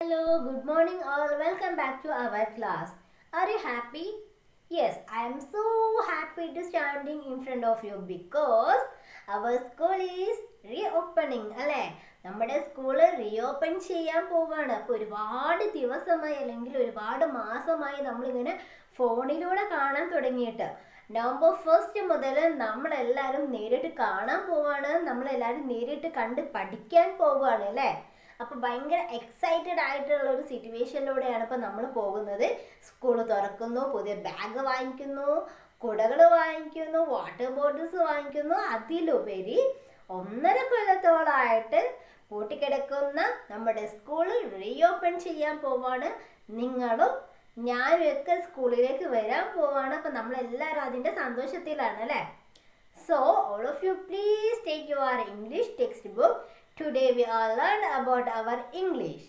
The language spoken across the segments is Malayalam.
Hello, good morning all. Welcome back to our class. Are you happy? Yes, I am so happy to standing in front of you because our school is reopening അല്ലേ നമ്മുടെ സ്കൂള് റീഓപ്പൺ ചെയ്യാൻ പോവാണ് അപ്പോൾ ഒരുപാട് ദിവസമായി അല്ലെങ്കിൽ ഒരുപാട് മാസമായി നമ്മളിങ്ങനെ ഫോണിലൂടെ കാണാൻ തുടങ്ങിയിട്ട് നവംബർ ഫസ്റ്റ് മുതൽ നമ്മളെല്ലാവരും നേരിട്ട് കാണാൻ പോവാണ് നമ്മളെല്ലാവരും നേരിട്ട് കണ്ട് പഠിക്കാൻ പോവുകയാണ് അല്ലേ അപ്പോൾ ഭയങ്കര എക്സൈറ്റഡ് ആയിട്ടുള്ള ഒരു സിറ്റുവേഷനിലൂടെയാണ് ഇപ്പോൾ നമ്മൾ പോകുന്നത് സ്കൂൾ തുറക്കുന്നു പുതിയ ബാഗ് വാങ്ങിക്കുന്നു കുടകൾ വാങ്ങിക്കുന്നു വാട്ടർ ബോട്ടിൽസ് വാങ്ങിക്കുന്നു അതിലുപരി ഒന്നര കൊല്ലത്തോളമായിട്ട് പൂട്ടിക്കിടക്കുന്ന നമ്മുടെ സ്കൂൾ റീഓപ്പൺ ചെയ്യാൻ പോവാണ് നിങ്ങളും ഞാനും ഒക്കെ സ്കൂളിലേക്ക് വരാൻ പോവാണ് അപ്പം നമ്മളെല്ലാവരും അതിൻ്റെ സന്തോഷത്തിലാണ് അല്ലേ so all of you please take your English textbook Today we are learn about our English.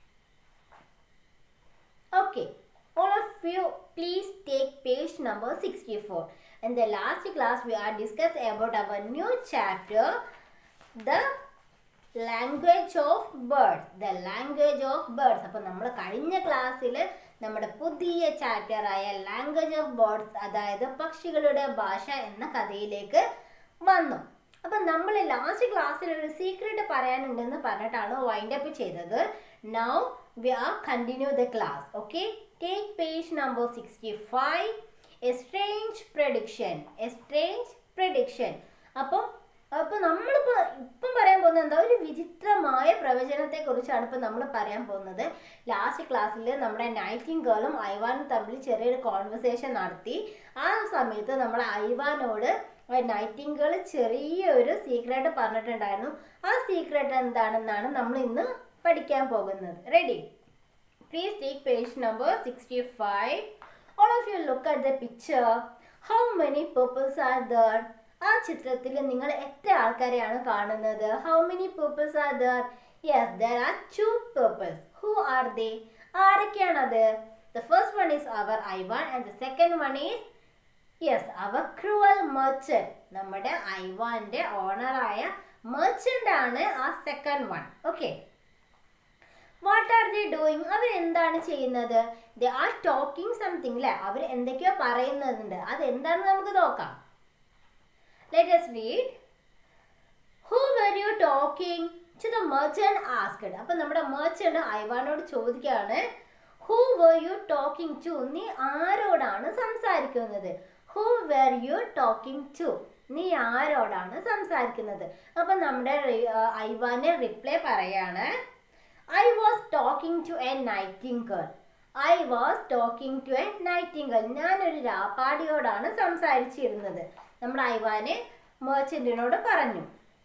Okay, all of you please take page number 64. In the last class we are discuss about our new chapter, the language of birds the language of birds അപ്പോൾ നമ്മൾ കഴിഞ്ഞ ക്ലാസ്സിൽ നമ്മുടെ പുതിയ ചാപ്റ്ററായ ലാംഗ്വേജ് ഓഫ് ബേർഡ്സ് അതായത് പക്ഷികളുടെ ഭാഷ എന്ന കഥയിലേക്ക് വന്നു അപ്പം നമ്മൾ ലാസ്റ്റ് ക്ലാസ്സിൽ ഒരു സീക്രട്ട് പറയാനുണ്ടെന്ന് പറഞ്ഞിട്ടാണ് വൈൻഡ് അപ്പ് ചെയ്തത് now we are continue the class okay take page number sixty five a strange prediction a strange prediction അപ്പം അപ്പോൾ നമ്മളിപ്പോൾ ഇപ്പം പറയാൻ പോകുന്നത് എന്താ ഒരു വിചിത്രമായ പ്രവചനത്തെ കുറിച്ചാണ് ഇപ്പം നമ്മൾ പറയാൻ പോകുന്നത് ലാസ്റ്റ് ക്ലാസ്സിൽ നമ്മുടെ നൈറ്റിംഗ് ഗേളും ഐവാനും തമ്മിൽ ചെറിയൊരു കോൺവെർസേഷൻ നടത്തി ആ സമയത്ത് നമ്മൾ ഐവാനോട് നൈറ്റിംഗേൾ ചെറിയൊരു സീക്രട്ട് പറഞ്ഞിട്ടുണ്ടായിരുന്നു ആ സീക്രട്ട് എന്താണെന്നാണ് നമ്മൾ ഇന്ന് പഠിക്കാൻ പോകുന്നത് ready please take page number sixty five all of you look at the picture how many peoples are there ആ ചിത്രത്തിൽ നിങ്ങൾ എത്ര ആൾക്കാരെയാണ് കാണുന്നത് how many peoples are there yes there are two peoples who are they ആരൊക്കെയാണത് the first one is our Ivan and the second one is yes our cruel merchant നമ്മുടെ ഐവാന്റെ ഓണറായ മെർച്ചന്റ് ആണ് ആ second one okay what are they doing our എന്താണ് ചെയ്യുന്നത് ദേ ആർ ടോക്കിംഗ് സംതിങ് അല്ലേ അവർ എന്തൊക്കെയോ പറയുന്നുണ്ട് അത് എന്താണെന്ന് നമുക്ക് നോക്കാം let us read who were you talking to the merchant asked അപ്പം നമ്മുടെ merchant ഐവാനോട് ചോദിക്കുകയാണ് who were you talking to നീ ആരോടാണ് സംസാരിക്കുന്നത് who were you talking to നീ ആരോടാണ് സംസാരിക്കുന്നത് അപ്പം നമ്മുടെ ഐവാന് റിപ്ലൈ പറയാണ് I was talking to a nightingale I was talking to a nightingale ഞാനൊരു രാപ്പാടിയോടാണ് സംസാരിച്ചിരുന്നത് നമ്മുടെ ഐവാന് മേർച്ചൻറ്റിനോട് പറഞ്ഞു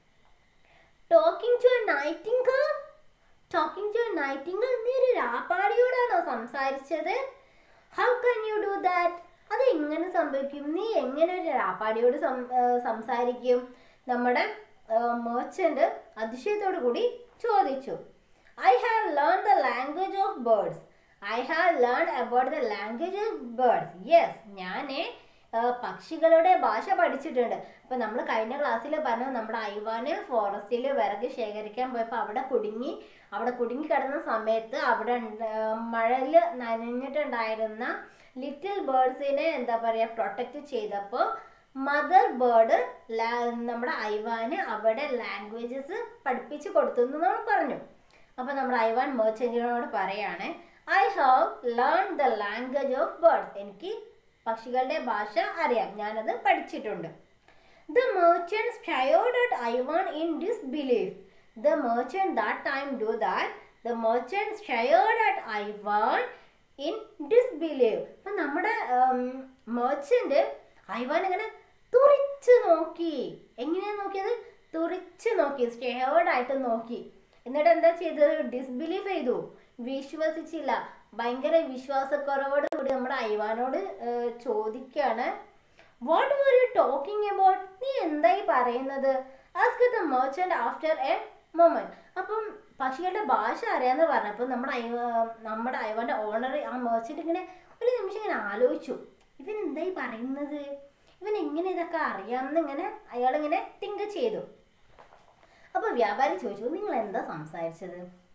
talking to a nightingale talking to a nightingale നീ ഒരു രാപ്പാടിയോടാണോ സംസാരിച്ചത് how can you do that അത് എങ്ങനെ സംഭവിക്കും നീ എങ്ങനെ ഒരു രാപ്പാടിയോട് സംസാരിക്കും നമ്മുടെ മേർച്ചൻ്റ് അതിശയത്തോടു കൂടി ചോദിച്ചു I have learn the language of birds I have learn about the language of birds yes ഞാൻ പക്ഷികളുടെ ഭാഷ പഠിച്ചിട്ടുണ്ട് അപ്പം നമ്മൾ കഴിഞ്ഞ ക്ലാസ്സിൽ പറഞ്ഞു നമ്മുടെ ഐവാന് ഫോറസ്റ്റിൽ വിറക് ശേഖരിക്കാൻ പോയപ്പോൾ അവിടെ കുടുങ്ങി അവിടെ കുടുങ്ങി കിടന്ന സമയത്ത് അവിടെ മഴയിൽ നനഞ്ഞിട്ടുണ്ടായിരുന്ന ലിറ്റിൽ ബേർഡ്സിനെ എന്താ പറയുക പ്രൊട്ടക്റ്റ് ചെയ്തപ്പോൾ മദർ ബേർഡ് നമ്മുടെ ഐവാന് അവിടെ ലാംഗ്വേജസ് പഠിപ്പിച്ച് കൊടുത്തു എന്ന് നമ്മൾ പറഞ്ഞു അപ്പോൾ നമ്മുടെ ഐവാൻ മേർച്ചൻറ്റിനോട് പറയാണ് I have learn the language of birds എനിക്ക് പക്ഷികളുടെ ഭാഷ അറിയാം ഞാനത് പഠിച്ചിട്ടുണ്ട് ദ merchant stared at Ivan in disbelief. The merchant that time do that. The merchant stared at Ivan in disbelief. അപ്പം നമ്മുടെ merchant ഐവാൻ ഇങ്ങനെ തുറിച്ച് നോക്കി എങ്ങനെയാണ് നോക്കിയത് തുറിച്ച് നോക്കി സ്റ്റേർഡ് ആയിട്ട് നോക്കി എന്നിട്ട് എന്താ ചെയ്തത് ഡിസ്ബിലീഫ് ചെയ്തു വിശ്വസിച്ചില്ല ഭയങ്കര വിശ്വാസക്കുറവോട് കൂടി നമ്മുടെ ഐവാനോട് ചോദിക്കുകയാണ് what were you talking about നീ എന്തായി പറയുന്നത് ask the merchant after a moment അപ്പം പക്ഷികളുടെ ഭാഷ അറിയാന്ന് പറഞ്ഞപ്പോൾ നമ്മുടെ ഐവ നമ്മുടെ ഐവാന്റെ ഓണർ ആ മെർച്ചന്റ് ഇങ്ങനെ ഒരു നിമിഷം ഇങ്ങനെ ആലോചിച്ചു ഇവൻ എന്തായി പറയുന്നത് ഇവൻ എങ്ങനെ ഇതൊക്കെ അറിയാമെന്ന് ഇങ്ങനെ അയാളിങ്ങനെ തിങ്ക് ചെയ്തു അപ്പോൾ വ്യാപാരി ചോദിച്ചു നിങ്ങൾ എന്താ സംസാരിച്ചത്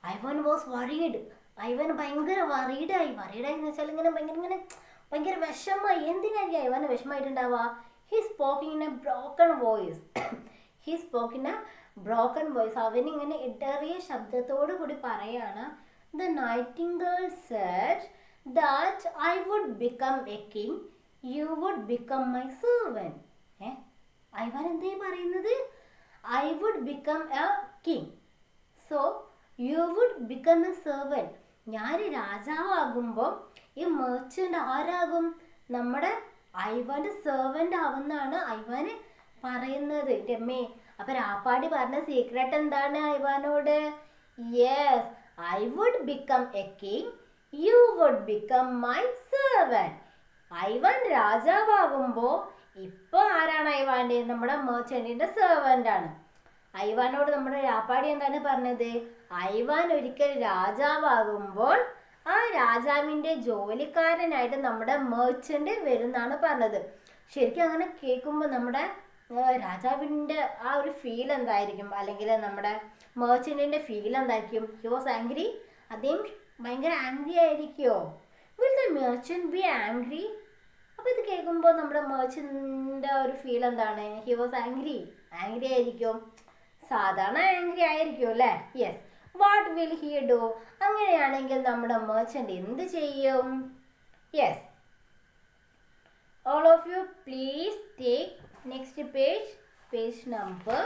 ഐവൻ വാസ് വറീഡ് ഐവൻ ഭയങ്കര വറീഡായി വറീഡായി എന്ന് വെച്ചാൽ ഇങ്ങനെ ഭയങ്കര ഇങ്ങനെ ഭയങ്കര വിഷമായി എന്തിനായിരിക്കും ഐവന് വിഷമായിട്ടുണ്ടാവുക he speaking in a broken voice he spoke in a broken voice അവനിങ്ങനെ ഇടറിയ ശബ്ദത്തോടു കൂടി പറയാണ് the nightingale said that I would become a king you would become my servant ഏ ഐവൻ എന്തേ പറയുന്നത് I would become a king so you would become a servant ഞാൻ രാജാവാകുമ്പോൾ ഈ മെർച്ചൻ്റ് ആരാകും നമ്മുടെ ഐവാൻ്റെ സെർവൻ്റ് ആവുന്നാണ് ഐവാന് പറയുന്നത് രമ്മേ അപ്പൊ രാപ്പാടി പറഞ്ഞ സീക്രട്ട് എന്താണ് ഐവാനോട് yes I would become a king you would become my servant Ivan രാജാവാകുമ്പോ ഇപ്പൊ ആരാണ് ഐവാന്റെ നമ്മുടെ മെർച്ചന്റിന്റെ സെർവൻ്റ് ആണ് ഐവാനോട് നമ്മുടെ രാപ്പാടി എന്താണ് പറഞ്ഞത് ഐവാൻ ഒരിക്കൽ രാജാവാകുമ്പോൾ ആ രാജാവിന്റെ ജോലിക്കാരനായിട്ട് നമ്മുടെ മേർച്ചന്റ് വരുന്നാണ് പറഞ്ഞത് ശരിക്കും അങ്ങനെ കേൾക്കുമ്പോൾ നമ്മുടെ ആ, രാജാവിന്റെ ആ ഒരു ഫീൽ എന്തായിരിക്കും അല്ലെങ്കിൽ നമ്മുടെ മേർച്ചന്റിന്റെ ഫീൽ എന്തായിരിക്കും ഹി വാസ് ആംഗ്രി അദ്ദേഹം ഭയങ്കര ആംഗ്രി ആയിരിക്കുമോ will the merchant be angry അപ്പൊ ഇത് കേൾക്കുമ്പോൾ നമ്മുടെ മേർച്ചന്റിന്റെ ഒരു ഫീൽ എന്താണ് ഹി വാസ് ആംഗ്രി ആംഗ്രി ആയിരിക്കും സാധാരണ ആംഗ്രി ആയിരിക്കും അല്ലേ yes what will he do അങ്ങനെയാണെങ്കിൽ നമ്മുടെ മേർച്ചന്റ് എന്ത് ചെയ്യും yes all of you please take next page page number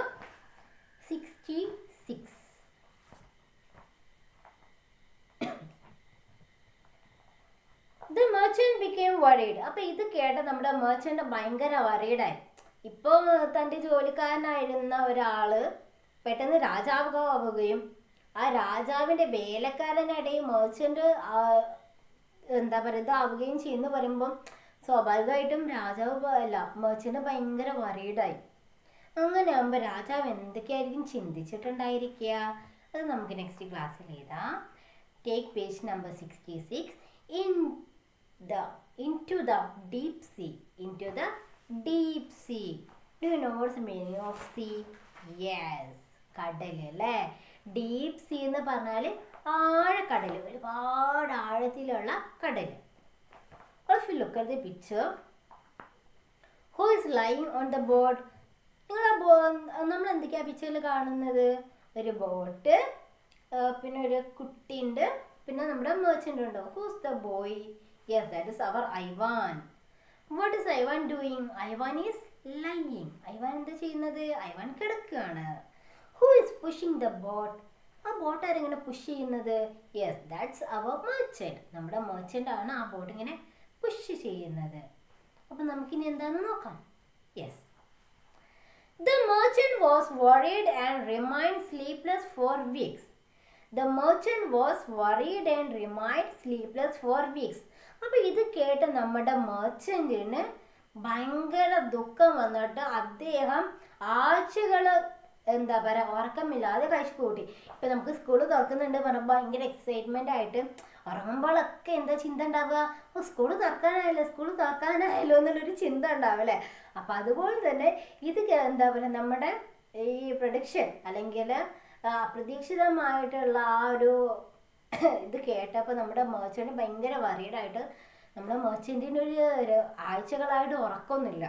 66 the merchant became worried അപ്പൊ ഇത് കേട്ട നമ്മുടെ merchant ഭയങ്കര worried ആയി ഇപ്പൊ തന്റെ ജോലിക്കാരനായിരുന്ന ഒരാള് പെട്ടെന്ന് രാജാവാവുകയും ആ രാജാവിന്റെ വേലക്കാരനിടയിൽ merchant ആ എന്താ പറയുക ഇതാവുകയും ചെയ്യുന്നു പറയുമ്പം സ്വാഭാവികമായിട്ടും രാജാവ് പ- അല്ല മെർച്ചന്റ് ഭയങ്കര വറീഡായി അങ്ങനെ ആകുമ്പോൾ രാജാവ് എന്തൊക്കെയായിരിക്കും ചിന്തിച്ചിട്ടുണ്ടായിരിക്കുക അത് നമുക്ക് നെക്സ്റ്റ് ക്ലാസ്സിൽ എഴുതാം take page number sixty six in the into the deep sea into the deep sea do know what's meaning of sea yes കടൽ അല്ലേ ഡീപ് സീ എന്ന് പറഞ്ഞാൽ ആഴക്കടൽ ഒരുപാട് ആഴത്തിലുള്ള കടൽ If you look at the picture, who is lying on the boat? നിങ്ങൾ ആ ബോ നമ്മൾ എന്തൊക്കെയാ പിക്ചറിൽ കാണുന്നത് ഒരു ബോട്ട് പിന്നെ ഒരു കുട്ടിയുണ്ട് പിന്നെ നമ്മുടെ മേർച്ചൻ്റ് ഉണ്ടോ who's the boy yes that is our Ivan what is Ivan doing Ivan is lying Ivan എന്താ ചെയ്യുന്നത് ഐവാൻ കിടക്കുകയാണ് who is pushing the boat ആ ബോട്ട് ആരെങ്ങനെ പുഷ് ചെയ്യുന്നത് യെസ് ദാറ്റ്സ് അവർ മേർച്ചൻറ്റ് നമ്മുടെ മേർച്ചൻ്റ് ആണ് ആ ബോട്ട് ഇങ്ങനെ പുഷ് ചെയ്യുന്നത് അപ്പം നമുക്കിനി എന്താണെന്ന് നോക്കാം yes The merchant was worried and remained sleepless for weeks. The merchant was worried and remained sleepless for weeks. അപ്പൊ ഇത് കേട്ട് നമ്മുടെ മെർച്ചന്റിന് ഭയങ്കര ദുഃഖം വന്നിട്ട് അദ്ദേഹം ആഴ്ചകൾ എന്താ പറയുക ഉറക്കമില്ലാതെ കഴിച്ചു കൂട്ടി ഇപ്പൊ നമുക്ക് സ്കൂൾ തുറക്കുന്നുണ്ട് പറയുമ്പോൾ ഭയങ്കര എക്സൈറ്റ്മെന്റ് ആയിട്ട് ഉറങ്ങുമ്പോഴൊക്കെ എന്താ ചിന്ത ഉണ്ടാവുക ഓ സ്കൂൾ തുറക്കാനായല്ലോ സ്കൂൾ തുറക്കാനായല്ലോ എന്നുള്ളൊരു ചിന്ത ഉണ്ടാവും അല്ലേ അപ്പൊ അതുപോലെ തന്നെ ഇത് കേ- എന്താ പറയുക നമ്മുടെ ഈ പ്രൊഡിക്ഷൻ അല്ലെങ്കിൽ അപ്രതീക്ഷിതമായിട്ടുള്ള ആ ഒരു ഇത് കേട്ടപ്പോൾ നമ്മുടെ മേർച്ചന്റ് ഭയങ്കര വറീഡായിട്ട് നമ്മുടെ മേർച്ചന്റിന് ഒരു ഒരു ആഴ്ചകളായിട്ട് ഉറക്കമൊന്നുമില്ല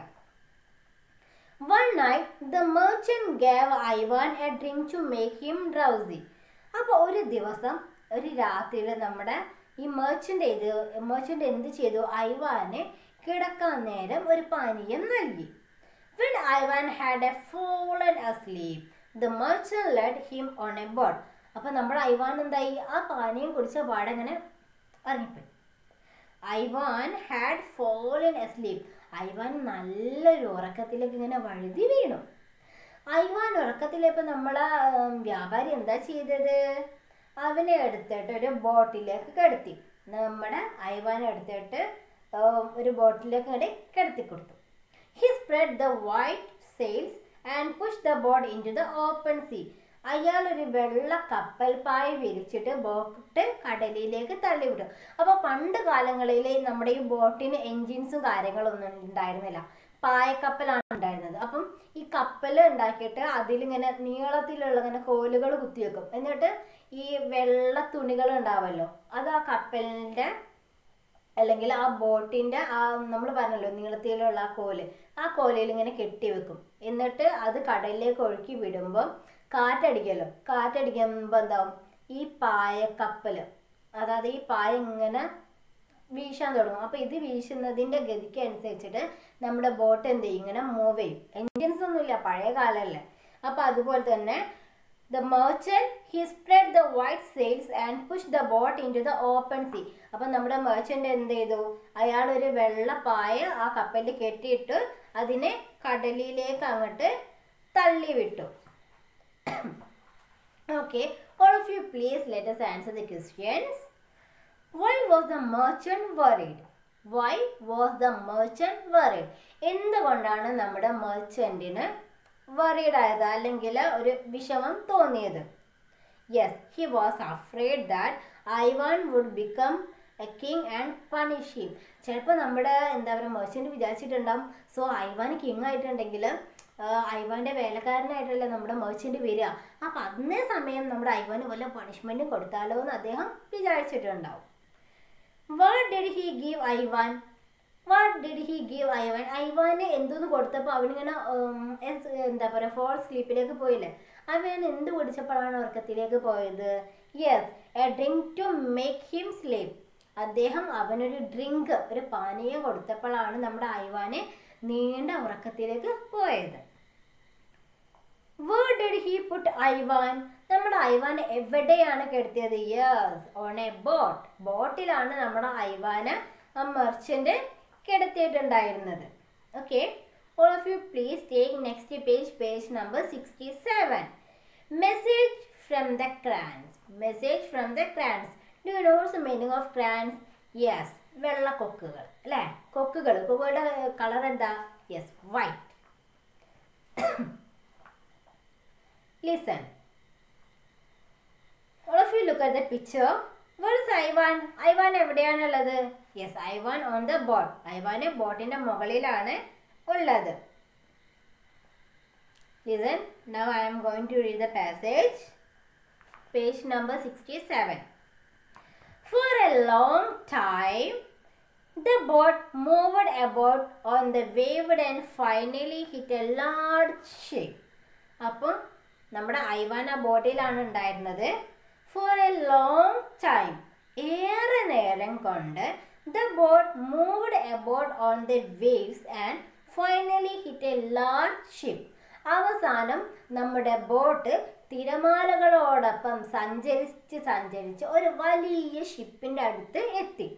One night, the merchant gave Ivan a drink to make him drowsy. അപ്പോൾ ഒരു ദിവസം ഒരു രാത്രിയിൽ നമ്മുടെ ഈ മെർച്ചൻ്റ് ഇത് മെർച്ചൻ്റ് എന്ത് ചെയ്തു ഐവാന് കിടക്കാൻ നേരം ഒരു പാനീയം നൽകി When Ivan had a fallen asleep, the merchant led him on a boat. അപ്പോൾ നമ്മുടെ ഐവാൻ എന്തായി ആ പാനീയം കുടിച്ച പാടെ ഇങ്ങനെ ഇറങ്ങിപ്പോയി Ivan had fallen asleep Ivan നല്ലൊരു ഉറക്കത്തിലേക്ക് ഇങ്ങനെ വഴുതി വീണു ഐവാൻ ഉറക്കത്തിലിപ്പോൾ നമ്മളെ ഉം, വ്യാപാരി എന്താ ചെയ്തത് അവനെ എടുത്തിട്ട് ഒരു ബോട്ടിലേക്ക് കിടത്തി നമ്മുടെ ഐവാൻ എടുത്തിട്ട് ഉം, ഒരു ബോട്ടിലേക്ക് ഇങ്ങനെ കിടത്തി കൊടുത്തു he spread the white sails and push the boat into the open sea അയാൾ ഒരു വെള്ള കപ്പൽ പായ വിരിച്ചിട്ട് ബോട്ട് കടലിലേക്ക് തള്ളിവിട്ടു അപ്പോൾ പണ്ട് കാലങ്ങളിൽ നമ്മുടെ ഈ ബോട്ടിന് എൻജിൻസും കാര്യങ്ങളൊന്നും ഉണ്ടായിരുന്നില്ല പായക്കപ്പലാണ് ഉണ്ടായിരുന്നത് അപ്പം ഈ കപ്പൽ ഉണ്ടാക്കിയിട്ട് അതിലിങ്ങനെ നീളത്തിലുള്ള ഇങ്ങനെ കോലുകൾ കുത്തിവെക്കും എന്നിട്ട് ഈ വെള്ള തുണികൾ ഉണ്ടാവുമല്ലോ അത് ആ കപ്പലിന്റെ അല്ലെങ്കിൽ ആ ബോട്ടിന്റെ ആ നമ്മൾ പറഞ്ഞല്ലോ നീളത്തിലുള്ള ആ കോല് ആ കോലയിൽ ഇങ്ങനെ കെട്ടിവെക്കും എന്നിട്ട് അത് കടലിലേക്ക് ഒഴുക്കി വിടുമ്പോൾ കാറ്റടിക്കല്ലോ കാറ്റടിക്കുമ്പോൾ എന്താവും ഈ പായ കപ്പല് അതായത് ഈ പായ ഇങ്ങനെ വീശാൻ തുടങ്ങും അപ്പൊ ഇത് വീശുന്നതിന്റെ ഗതിക്ക് അനുസരിച്ചിട്ട് നമ്മുടെ ബോട്ട് എന്ത് ചെയ്യും ഇങ്ങനെ മൂവ് ചെയ്യും എൻജിൻസ് ഒന്നുമില്ല പഴയ കാലമല്ലേ അപ്പൊ അതുപോലെ തന്നെ ദ merchant he spread the white sails and pushed the boat into the open sea അപ്പൊ നമ്മുടെ merchant എന്ത് ചെയ്തു അയാൾ ഒരു വെള്ള പായ ആ കപ്പലിൽ കെട്ടിയിട്ട് അതിനെ കടലിലേക്ക് അങ്ങോട്ട് തള്ളി വിട്ടു okay all of you please let us answer the questions why was the merchant worried why was the merchant worried എന്തുകൊണ്ടാണ് നമ്മുടെ മെർച്ചന്റിന് worried ആയത് അല്ലെങ്കിൽ ഒരു വിഷമം തോന്നിയത് yes he was afraid that Ivan would become a king and punish him ചിലപ്പോൾ നമ്മുടെ എന്താ പറയുക മെർച്ചൻ്റ് വിചാരിച്ചിട്ടുണ്ടാവും സോ ഐവാൻ കിങ് ആയിട്ടുണ്ടെങ്കിൽ ഐവാൻ്റെ വേലക്കാരനായിട്ടല്ലേ നമ്മുടെ മെർച്ചൻ്റ് വരിക അപ്പം അന്നേ സമയം നമ്മുടെ ഐവാന് വല്ല പണിഷ്മെൻറ്റ് കൊടുത്താലോ എന്ന് അദ്ദേഹം വിചാരിച്ചിട്ടുണ്ടാവും what did he give Ivan what did he give Ivan ഐവാന് എന്തോന്ന് കൊടുത്തപ്പോൾ അവനിങ്ങനെ ഉം, എസ്- എന്താ പറയുക ഫോൾ സ്ലീപ്പിലേക്ക് പോയില്ലേ അവൻ എന്ത് കുടിച്ചപ്പോഴാണ് ഉറക്കത്തിലേക്ക് പോയത് yes a drink to make him sleep അദ്ദേഹം അവനൊരു ഡ്രിങ്ക് ഒരു പാനീയം കൊടുത്തപ്പോഴാണ് നമ്മുടെ ഐവാന് നീണ്ട ഉറക്കത്തിലേക്ക് പോയത് where did he put Ivan നമ്മുടെ ഐവാൻ എവിടെയാണ് കിടത്തിയത് യെസ് ഓൺ എ ബോട്ട് ബോട്ടിലാണ് നമ്മുടെ ഐവാന് ആ മെർച്ചന്റ് കിടത്തിയിട്ടുണ്ടായിരുന്നത് okay all of you please take next page page number sixty seven message from the cranes message from the cranes do you knows meaning of cranes yes വെള്ള കൊക്കുകൾ അല്ലേ കൊക്കുകൾ കൊക്കുകളുടെ കളർ എന്താ yes white Listen. All of you look at the picture. Where is Ivan? Ivan എവിടെയാണുള്ളത് yes Ivan on the boat ഐവാന് ബോട്ടിന്റെ മുകളിലാണ് ഉള്ളത് listen now I am going to read the passage page number sixty seven for a long time The boat moved about on the wave and finally hit a large ship. അപ്പം നമ്മുടെ ഐവാൻ ആ ബോട്ടിലാണ് ഉണ്ടായിരുന്നത് ഫോർ എ ലോങ് ടൈം ഏറെ നേരം കൊണ്ട് the boat moved about on the waves and finally hit a large ship അവസാനം നമ്മുടെ ബോട്ട് തിരമാലകളോടൊപ്പം സഞ്ചരിച്ച് സഞ്ചരിച്ച് ഒരു വലിയ ഷിപ്പിന്റെ അടുത്ത് എത്തി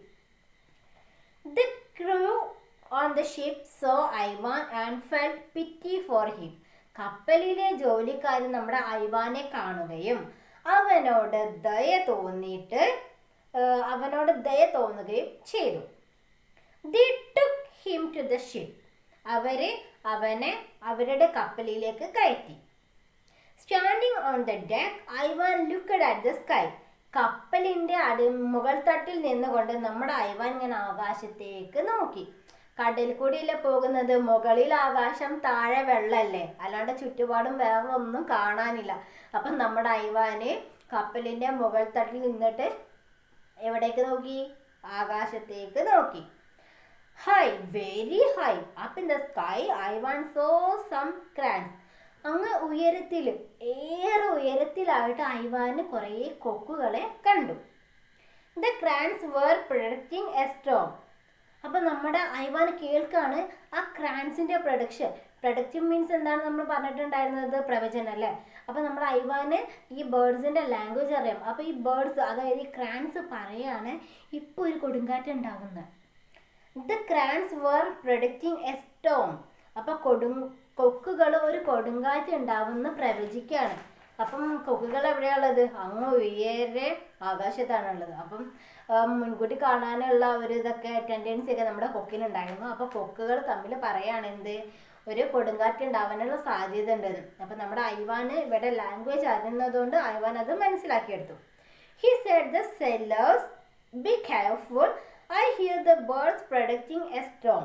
The crew on the ship saw Ivan and felt pity for him. കപ്പലിലെ ജോലിക്കാർ നമ്മുടെ ഐവാനെ കാണുകയും അവനോട് ദയ തോന്നിയിട്ട് ആ, അവനോട് ദയ തോന്നുകയും ചെയ്തു they took him to the ship അവര് അവനെ അവരുടെ കപ്പലിലേക്ക് കയറ്റി standing on the deck Ivan looked at the sky കപ്പലിന്റെ അടി മുകൾ തട്ടിൽ നിന്നുകൊണ്ട് നമ്മുടെ ഐവാൻ ഇങ്ങനെ ആകാശത്തേക്ക് നോക്കി കടൽ കൂടിയല്ലേ പോകുന്നത് മുകളിൽ ആകാശം താഴെ വെള്ളല്ലേ അല്ലാണ്ട് ചുറ്റുപാടും വേറെ ഒന്നും കാണാനില്ല അപ്പം നമ്മുടെ ഐവാന് കപ്പലിന്റെ മുകൾ തട്ടിൽ നിന്നിട്ട് എവിടേക്ക് നോക്കി ആകാശത്തേക്ക് നോക്കി high very high up in the sky I want so some cranes അങ്ങ് ഉയരത്തിൽ ഏറെ ഉയരത്തിലായിട്ട് ഐവാന് കുറേ കൊക്കുകളെ കണ്ടു the cranes were predicting a storm അപ്പൊ നമ്മുടെ ഐവാന് കേൾക്കാണ് ആ ക്രാൻസിന്റെ പ്രൊഡക്ഷൻ പ്രൊഡക്റ്റീവ് മീൻസ് എന്താണ് നമ്മൾ പറഞ്ഞിട്ടുണ്ടായിരുന്നത് പ്രവചനം അല്ലേ അപ്പൊ നമ്മുടെ ഐവാന് ഈ ബേർഡ്സിന്റെ ലാംഗ്വേജ് അറിയാം അപ്പൊ ഈ ബേർഡ്സ് അതായത് ഈ ക്രാൻസ് പറയാണ് ഇപ്പൊ ഒരു കൊടുങ്കാറ്റ് ഉണ്ടാകുന്നത് the cranes were predicting a storm അപ്പൊ കൊടു കൊക്കുകൾ ഒരു കൊടുങ്കാറ്റ് ഉണ്ടാവുമെന്ന് പ്രവചിക്കുകയാണ് അപ്പം കൊക്കുകൾ എവിടെയാണുള്ളത് അങ്ങ് ഉയരെ ആകാശത്താണുള്ളത് അപ്പം ആ, മുൻകൂട്ടി കാണാനുള്ള ഒരു ഇതൊക്കെ ടെൻഡൻസി ഒക്കെ നമ്മുടെ കൊക്കിനുണ്ടായിരുന്നു അപ്പൊ കൊക്കുകൾ തമ്മിൽ പറയാണ് എന്ത് ഒരു കൊടുങ്കാറ്റ് ഉണ്ടാവാനുള്ള സാധ്യത ഉണ്ടെന്ന് അപ്പൊ നമ്മുടെ ഐവാന് ഇവിടെ ലാംഗ്വേജ് അറിയുന്നതുകൊണ്ട് ഐവാൻ അത് മനസ്സിലാക്കിയെടുത്തു He said the sailors, be careful. I hear the birds predicting a storm.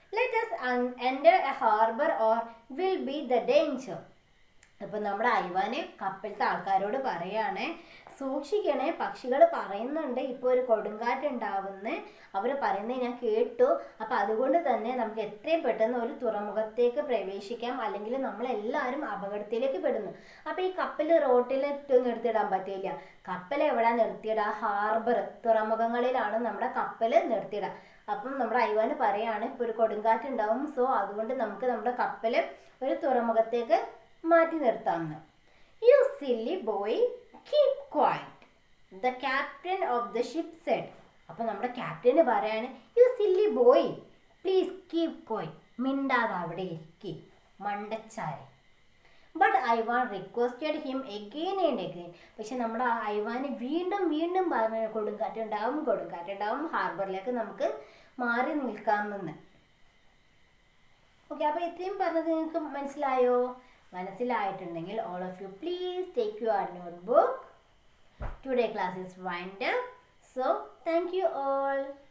Let us enter a harbour or will be the danger അപ്പം നമ്മുടെ ഐവാന് കപ്പലത്തെ ആൾക്കാരോട് പറയാണ് സൂക്ഷിക്കണേ പക്ഷികൾ പറയുന്നുണ്ട് ഇപ്പോൾ ഒരു കൊടുങ്കാറ്റ് ഉണ്ടാവുന്ന അവർ പറയുന്നത് ഞാൻ കേട്ടു അപ്പം അതുകൊണ്ട് തന്നെ നമുക്ക് എത്രയും പെട്ടെന്ന് ഒരു തുറമുഖത്തേക്ക് പ്രവേശിക്കാം അല്ലെങ്കിൽ നമ്മളെല്ലാവരും അപകടത്തിലേക്ക് പെടുന്നു അപ്പം ഈ കപ്പൽ റോട്ടിൽ നിർത്തിയിടാൻ പറ്റില്ല കപ്പൽ എവിടെ നിർത്തിയിടുക ഹാർബർ തുറമുഖങ്ങളിലാണ് നമ്മുടെ കപ്പൽ നിർത്തിയിടുക അപ്പം നമ്മുടെ ഐവാന് പറയാണ് ഇപ്പോൾ ഒരു കൊടുങ്കാറ്റ് ഉണ്ടാവും സോ അതുകൊണ്ട് നമുക്ക് നമ്മുടെ കപ്പൽ ഒരു തുറമുഖത്തേക്ക് മാറ്റി നിർത്താമെന്ന് you silly boy keep quiet the captain of the ship said അപ്പം നമ്മുടെ ക്യാപ്റ്റന് പറയാണ് you silly boy please keep quiet മിണ്ടാതെ അവിടെ ഇരിക്കി മണ്ടച്ചാരെ but Ivan requested him again and again പക്ഷെ നമ്മുടെ ഐവാന് വീണ്ടും വീണ്ടും പറഞ്ഞു കൊടുങ്കാറ്റുണ്ടാവും കൊടുങ്കാറ്റുണ്ടാവും ഹാർബറിലേക്ക് നമുക്ക് മാറി നിൽക്കാമെന്ന് ഓക്കെ അപ്പോൾ ഇത്രയും പറഞ്ഞത് നിങ്ങൾക്ക് മനസ്സിലായോ മനസ്സിലായിട്ടുണ്ടെങ്കിൽ all of you please take your notebook today class is wind so thank you all